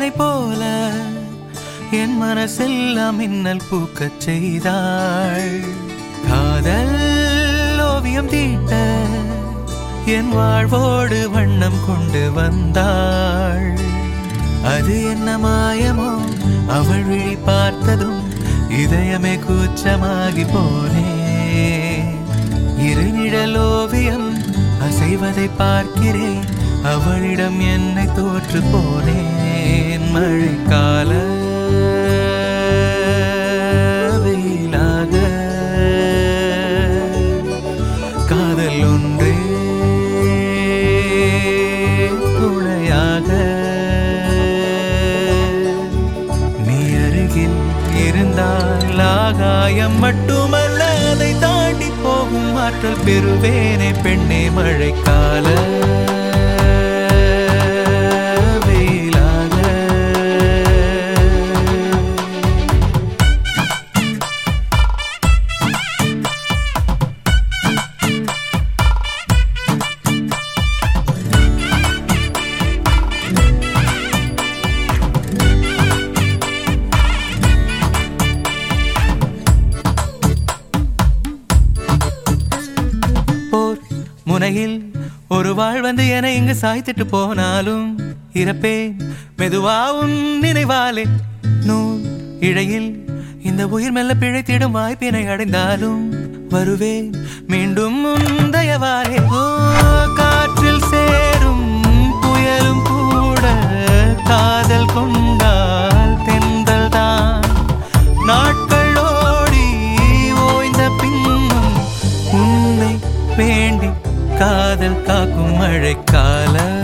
சூரியனை போல என் மனசெல்லாம் மின்னல் பூக்கச் செய்தாள் காதல் ஓவியம் தீட்ட என் வாழ்வோடு வண்ணம் கொண்டு வந்தாள் அது என்ன மாயமோ அவள் விழி பார்த்ததும் இதயமே கூச்சமாகி போனேன் இருநிழல் ஓவியம் அசைவதை பார்க்கிறேன் அவளிடம் என்னை தோற்று போனேன் மழைக்கால வெயிலாக காதல் ஒன்றே துணையாக நீ அருகில் இருந்தால் ஆகாயம் மட்டுமல்ல அதை தாண்டி போகும் ஆற்றல் பெறுவேனே பெண்ணே மழைக்கால வெயிலாக போர் முனையில் ஒரு வாழ் வந்து என இங்கு சாய்த்திட்டு போனாலும் இறப்பேன் மெதுவாவும் நினைவாலே நூல் இழையில் இந்த உயிர் மெல்ல பிழைத்திடும் வாய்ப்பினை அடைந்தாலும் வருவேன் மீண்டும் முந்தையவாறே ஓ காற்றில் சேரும் புயலும் கூட காதல் கொண்டால் தென்றல் தான் நாட்கள் ஓடி ஓய்ந்த பின்னும் உன்னை வேண்டி காதல் காக்கும் மழைக்கால